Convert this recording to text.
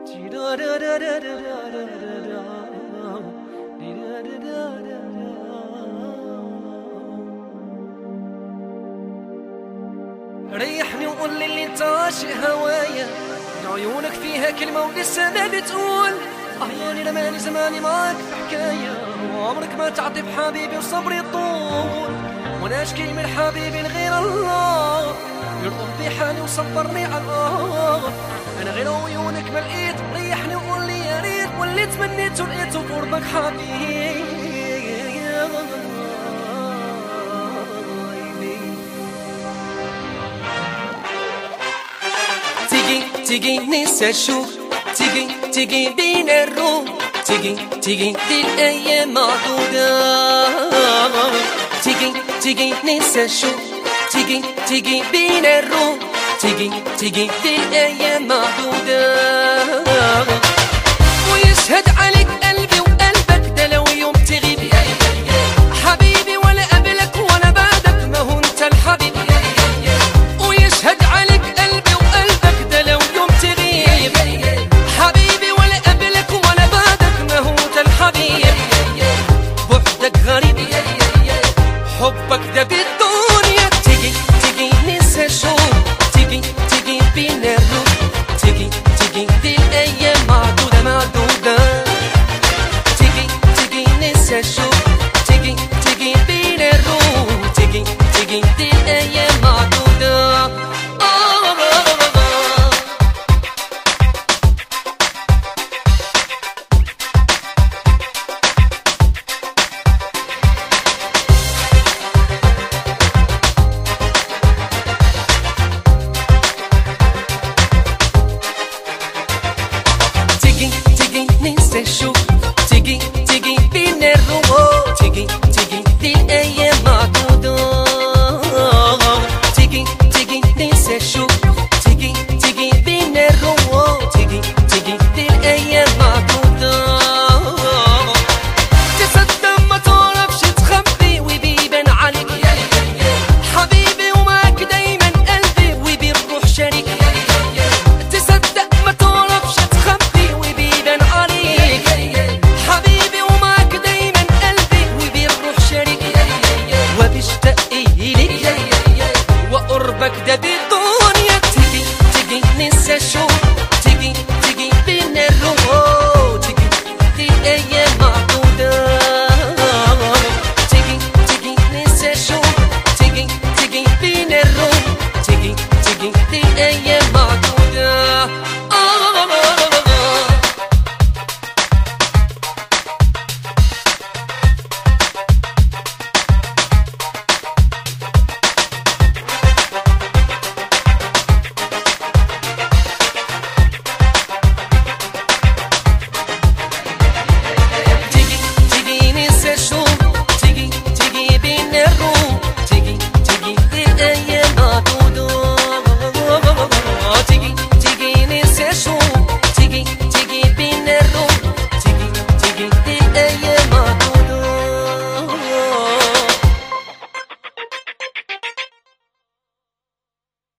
ريحني وقول لي اللي انت عاشق هوايا عيونك فيها كلمة ولسه ما بتقول أحياني رماني زماني معاك في حكاية وعمرك ما تعطي بحبيبي وصبري طول وانا اشكي من حبيبي لغير الله يرضى بحالي وصبرني على الله انا غير عيونك ما لقيت ريحني وقول لي يا ريت واللي تمنيته لقيته قربك حبيبي تيجي تيجي ننسى الشوق تيجي تيجي بينا الروح تيجي تيجي دي الأيام معدودة تيجي تيجي ننسى الشوق تيجي تيجي بينا الروح تيجي تيجي دي الأيام معدودة ويشهد عليك قلبي وقلبك ده لو يوم تغيب حبيبي ولا قبلك ولا بعدك ما هو انت الحبيب ويشهد عليك قلبي وقلبك ده لو يوم تغيب حبيبي ولا قبلك ولا بعدك ما هو انت الحبيب وحدك غريب حبك ده بالدنيا تيجي تيجي ننسى شو تيجي تيجي بينا الروح تيجي تيجي دي الايام معدوده معدوده تيجي تيجي ننسى شو تيجي تيجي بينا الروح تيجي تيجي دي الايام معدوده آه آه آه آه. تيجي تيجي ننسى الشوق تيجي تيجي بينا الروح تيجي تيجي دي الايام معدودة تيجي تيجي ننسى الشوق تيجي تيجي بينا الروح تيجي تيجي دي الايام معدودة تصدق ما تعرفش تخبي وبيبان عليك حبيبي ومعاك دايما قلبي وبالروح شريك تصدق ما تعرفش تخبي وبيبان عليك حبيبي ومعاك دايما قلبي وبالروح شريك وبشتاق إليك وقربك ده بالدنيا تيجي تيجي ننسى الشوق تيجي تيجي بينا الروح تيجي دي